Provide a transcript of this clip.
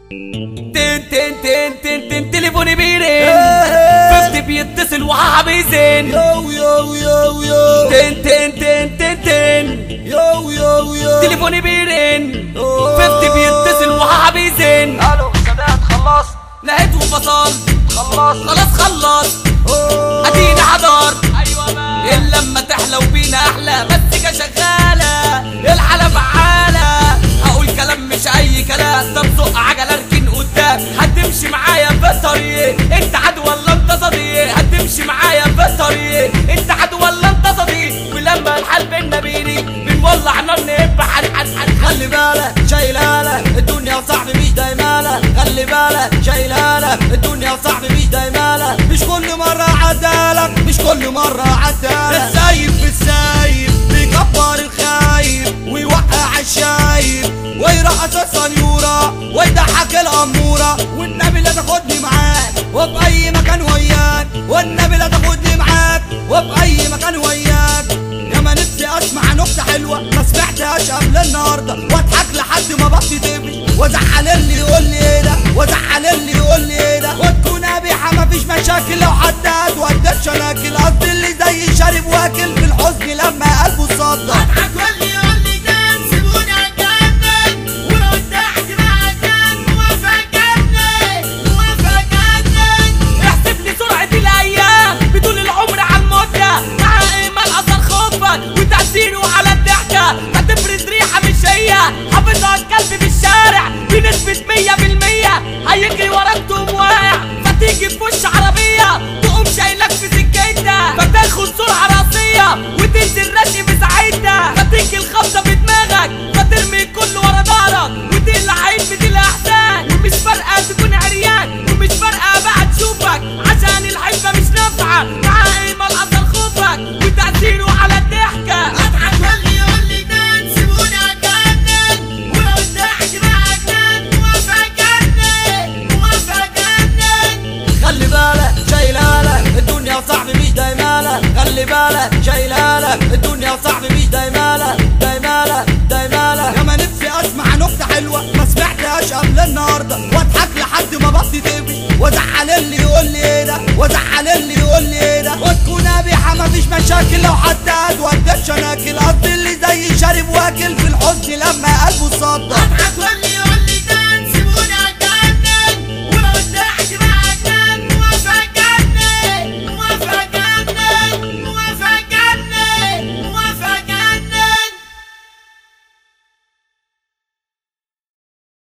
تن تن تن تن تن تليفوني بيرن ففتي بيتصل وحا بيزن يو يو يو يو تن تن تن تن تن يو يو يو تليفوني بيرن ففتي بيتصل وحا بيزن الو سادات خلصت لقيت وفصل خلصت خلاص خلص ادينا حضر ايوه بقى الا لما تحلى وبينا احلى مزيكا شغاله الحاله فعاله هقول كلام مش اي كلام طب زق عجله اركن قدام هتمشي معايا في الطريق انت عدو ولا انت صديق هتمشي معايا في الطريق انت عدو ولا انت صديق ولما الحال بينا بيني بنولع نار نهب حن حن حن خلي بالك شايلالك الدنيا يا صاحبي مش دايمالك خلي بالك شايلالك الدنيا يا صاحبي مش دايمالك مش كل مرة عدالك مش كل مرة عدالك السايب في السايب بيكبر الخايب ويوقع الشايب ويرقص السنيورة ويضحك الأمورة والنبي لا تاخدني معاك وفي أي مكان وياك والنبي لا تاخدني معاك وفي أي مكان وياك يا ما نفسي اسمع نكته حلوه ما سمعتهاش قبل النهارده واضحك لحد ما بطني تقفش وازعل اللي يقول لي ايه ده وازعل اللي يقول لي ايه ده وتكون قبيحه ما فيش مشاكل لو حد قاد ودى الشناكل قصدي اللي زي شارب واكل في الحزن لما قلبه صدى اضحك واللي يقول لي كان سيبوني اتجنن ولو الضحك بقى كان موافق اتجنن موافق اتجنن احسب لي سرعة الأيام بدون العمر على المدة مع إيمان أثر خوفك وتأثيره على الضحكة هتفرز ريحة مش هي حافظها الكلب في الشارع بنسبة مية بالمية هيجري وراك تقوم واقع فتيجي في وش عربية تقوم شايلك في سكتها فتاخد سرعة راسية وتنزل رشي في ساعتها فتيجي الخبطة في دماغك فترمي الكل ورا ظهرك وتقلع عين بدل أحسان ومش فارقة تكون عريان ومش فارقة بقى تشوفك عشان الحبة مش نافعة مع إيمان أثر خوفك وتأثيره على الضحكة اضحك واللي يقول لي كان سيبوني اتجنن ولو الضحك بقى كان موافق اتجنن موافق اتجنن خلي بالك شايلالك الدنيا يا صاحبي مش دايمالك خلي بالك شايلالك الدنيا يا صاحبي مش دايمالك دايمالك دايمالك يا ما نفسي اسمع نكته حلوه ما سمعتهاش قبل النهارده واضحك لحد ما بطني تقفش وازعل اللي يقول لي ايه ده وازعل اللي يقول لي ايه ده وتكون قبيحه ما فيش مشاكل لو حد قاد ودى الشناكل قصدي اللي زي شارب واكل في الحزن لما قلبه صدى اضحك واللي